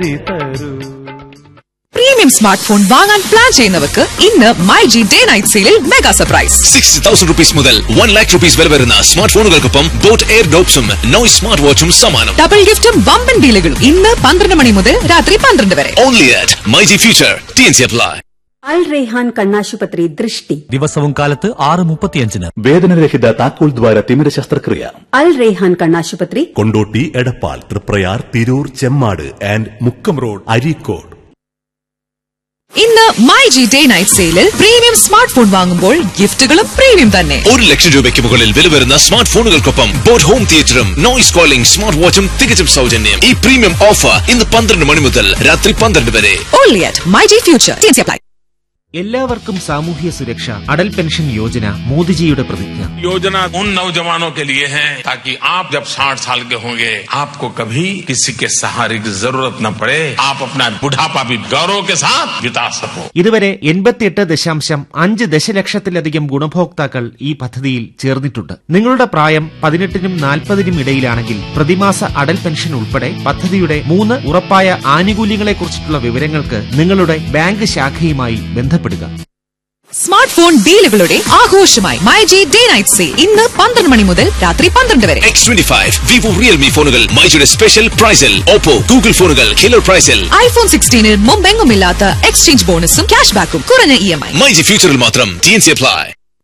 premium smart phone വാങ്ങാൻ plan ചെയ്യുന്നവർക്ക് ഇന്ന് മൈ ജി ഡേ നൈറ്റ് സെയിലിൽ mega surprise sixty thousand rupees മുതൽ വൺ ലാക്ക് റുപ്പീസ് വില വരുന്ന സ്മാർട്ട് ഫോണുകൾക്കൊപ്പം ബോട്ട് എയർ ഡോപ്സും നോയ്സ് സ്മാർട്ട് വാച്ചും സമ്മാനം ഡബിൾ ഗിഫ്റ്റും വമ്പൻ ഡീലുകളും ഇന്ന് പന്ത്രണ്ട് മണി മുതൽ രാത്രി പന്ത്രണ്ട് വരെ only at My G future T N C apply Al Raihan കണ്ണാശുപത്രി ദൃഷ്ടി ദിവസവും കാലത്ത് ആറ് മുപ്പത്തിയഞ്ചിന് വേദനരഹിത താക്കോൽ ദ്വാര തിമിര ശസ്ത്രക്രിയ അൽ റെയ്ഹാൻ കണ്ണാശുപത്രി കൊണ്ടോട്ടി എടപ്പാൾ തൃപ്രയാർ തിരൂർ ചെമ്മാട് ആൻഡ് മുക്കം റോഡ് അരീക്കോട് ഇന്ന് മൈ ജി ഡേ നൈറ്റ് സെയിലിൽ പ്രീമിയം സ്മാർട്ട് ഫോൺ വാങ്ങുമ്പോൾ ഗിഫ്റ്റുകളും പ്രീമിയം തന്നെ ഒരു ലക്ഷം രൂപയ്ക്ക് മുകളിൽ വില വരുന്ന സ്മാർട്ട് ഫോണുകൾക്കൊപ്പം ബോട്ട് ഹോം തിയേറ്ററും നോയ്സ് കോളിംഗ് സ്മാർട്ട് വാച്ചും തികച്ചും സൗജന്യം ഈ പ്രീമിയം ഓഫർ ഇന്ന് പന്ത്രണ്ട് മണി മുതൽ രാത്രി പന്ത്രണ്ട് വരെ only at My G future T N C apply എല്ലാവർക്കും സാമൂഹ്യ സുരക്ഷ അടൽ പെൻഷൻ യോജന മോദിജിയുടെ പ്രതിജ്ഞ योजना उन नौजवानों के लिए है ताकि आप जब 60 साल के होंगे आपको कभी किसी के सहारे की जरूरत न पड़े आप अपना बुढ़ापा भी गौरव के साथ बिता सको ഇതുവരെ എൺപത്തിയെട്ട് ദശാംശം അഞ്ച് ദശലക്ഷത്തിലധികം ഗുണഭോക്താക്കൾ ഈ പദ്ധതിയിൽ ചേർന്നിട്ടുണ്ട് നിങ്ങളുടെ പ്രായം പതിനെട്ടിനും നാൽപ്പതിനും ഇടയിലാണെങ്കിൽ പ്രതിമാസ അടൽ പെൻഷൻ ഉൾപ്പെടെ പദ്ധതിയുടെ മൂന്ന് ഉറപ്പായ ആനുകൂല്യങ്ങളെക്കുറിച്ചിട്ടുള്ള വിവരങ്ങൾക്ക് നിങ്ങളുടെ ബാങ്ക് ശാഖയുമായി ബന്ധപ്പെടുക സ്മാർട്ട് ഫോൺ ഡീലുകളുടെ ആഘോഷമായി My G day night sale ഇന്ന് പന്ത്രണ്ട് മണി മുതൽ രാത്രി പന്ത്രണ്ട് വരെ X twenty five Vivo Realme ഫോണുകൾ മൈജിയുടെ സ്പെഷ്യൽ പ്രൈസിൽ ഓപ്പോ ഗൂഗിൾ ഫോണുകൾ കിലർ പ്രൈസിൽ ഐഫോൺ സിക്സ്റ്റീനിൽ മുമ്പെങ്ങുമില്ലാത്ത എക്സ്ചേഞ്ച് ബോണസും ക്യാഷ് ബാക്കും കുറഞ്ഞ ഇ എം ഐ മൈജി ഫ്യൂച്ചറിൽ മാത്രം ടി എൻ സി അപ്ലൈ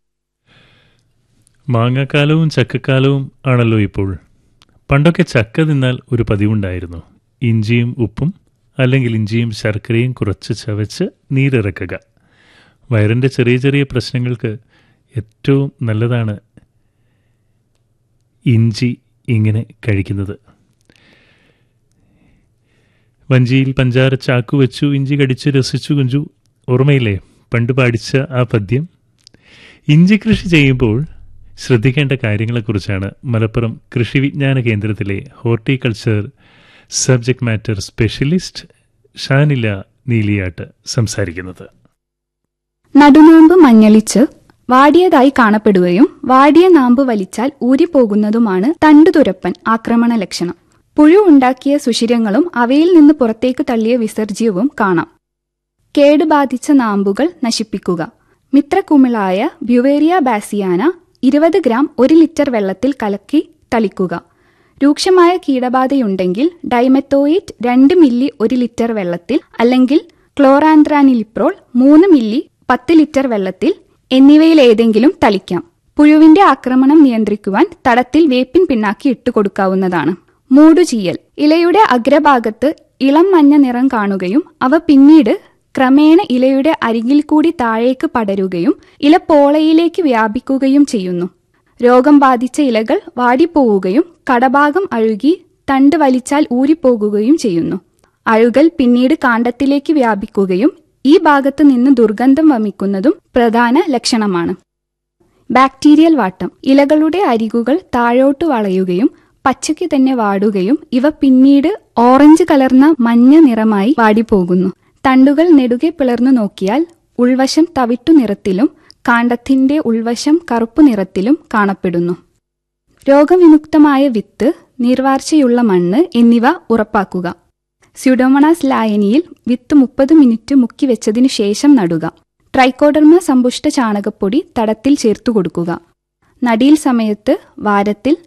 മാങ്ങാക്കാലവും ചക്കക്കാലവും ആണല്ലോ ഇപ്പോൾ പണ്ടൊക്കെ ചക്ക തിന്നാൽ ഒരു പതിവുണ്ടായിരുന്നു ഇഞ്ചിയും ഉപ്പും അല്ലെങ്കിൽ ഇഞ്ചിയും ശർക്കരയും കുറച്ച് ചവച്ച് നീരിറക്കുക വയറിൻ്റെ ചെറിയ ചെറിയ പ്രശ്നങ്ങൾക്ക് ഏറ്റവും നല്ലതാണ് ഇഞ്ചി ഇങ്ങനെ കഴിക്കുന്നത് വഞ്ചിയിൽ പഞ്ചാര ചാക്കു വെച്ചു ഇഞ്ചി കടിച്ച് രസിച്ചു കുഞ്ചു ഓർമ്മയില്ലേ പണ്ട് പാടിച്ച ആ പദ്യം ഇഞ്ചി കൃഷി ചെയ്യുമ്പോൾ ശ്രദ്ധിക്കേണ്ട കാര്യങ്ങളെക്കുറിച്ചാണ് മലപ്പുറം കൃഷി വിജ്ഞാന കേന്ദ്രത്തിലെ horticulture subject matter specialist Shanila Neeliyatt സംസാരിക്കുന്നത് നടുനാമ്പ് മഞ്ഞളിച്ച് വാടിയതായി കാണപ്പെടുകയും വാടിയ നാമ്പ് വലിച്ചാൽ ഊരിപ്പോകുന്നതുമാണ് തണ്ടുതുരപ്പൻ ആക്രമണ ലക്ഷണം പുഴു ഉണ്ടാക്കിയ സുഷിരങ്ങളും അവയിൽ നിന്ന് പുറത്തേക്ക് തള്ളിയ വിസർജ്യവും കാണാം കേടുബാധിച്ച നാമ്പുകൾ നശിപ്പിക്കുക മിത്രക്കുമിളായ ബ്യുവേറിയ ബാസിയാന ഇരുപത് ഗ്രാം ഒരു ലിറ്റർ വെള്ളത്തിൽ കലക്കി തളിക്കുക രൂക്ഷമായ കീടബാധയുണ്ടെങ്കിൽ ഡൈമെത്തോയിറ്റ് രണ്ട് മില്ലി ഒരു ലിറ്റർ വെള്ളത്തിൽ അല്ലെങ്കിൽ ക്ലോറാൻത്രാനിലിപ്രോൾ മൂന്ന് മില്ലി പത്ത് ലിറ്റർ വെള്ളത്തിൽ എന്നിവയിലേതെങ്കിലും തളിക്കാം പുഴുവിന്റെ ആക്രമണം നിയന്ത്രിക്കുവാൻ തടത്തിൽ വേപ്പിൻ പിണ്ണാക്കി ഇട്ടുകൊടുക്കാവുന്നതാണ് മൂടുചീയൽ ഇലയുടെ അഗ്രഭാഗത്ത് ഇളം മഞ്ഞ നിറം കാണുകയും അവ പിന്നീട് ക്രമേണ ഇലയുടെ അരികിൽ കൂടി താഴേക്ക് പടരുകയും ഇല പോളയിലേക്ക് വ്യാപിക്കുകയും ചെയ്യുന്നു രോഗം ബാധിച്ച ഇലകൾ വാടിപ്പോവുകയും കടഭാഗം അഴുകി തണ്ട് വലിച്ചാൽ ഊരിപ്പോകുകയും ചെയ്യുന്നു അഴുകൽ പിന്നീട് കാണ്ടത്തിലേക്ക് വ്യാപിക്കുകയും ഈ ഭാഗത്ത് നിന്ന് ദുർഗന്ധം വമിക്കുന്നതും പ്രധാന ലക്ഷണമാണ് ബാക്ടീരിയൽ വാട്ടം ഇലകളുടെ അരികുകൾ താഴോട്ട് വളയുകയും പച്ചയ്ക്ക് തന്നെ വാടുകയും ഇവ പിന്നീട് ഓറഞ്ച് കലർന്ന മഞ്ഞ നിറമായി വാടിപ്പോകുന്നു തണ്ടുകൾ നെടുകെ പിളർന്നു നോക്കിയാൽ ഉൾവശം തവിട്ടു നിറത്തിലും കാണ്ടത്തിന്റെ ഉൾവശം കറുപ്പു നിറത്തിലും കാണപ്പെടുന്നു രോഗവിമുക്തമായ വിത്ത് നീർവാർച്ചയുള്ള മണ്ണ് എന്നിവ ഉറപ്പാക്കുക സ്യുഡോമണാസ് ലായനിയിൽ വിത്ത് മുപ്പത് മിനിറ്റ് മുക്കി വെച്ചതിനു ശേഷം നടുക ട്രൈക്കോഡർമ സമ്പുഷ്ട ചാണകപ്പൊടി തടത്തിൽ ചേർത്തു കൊടുക്കുക നടീൽ സമയത്ത് വാരത്തിൽ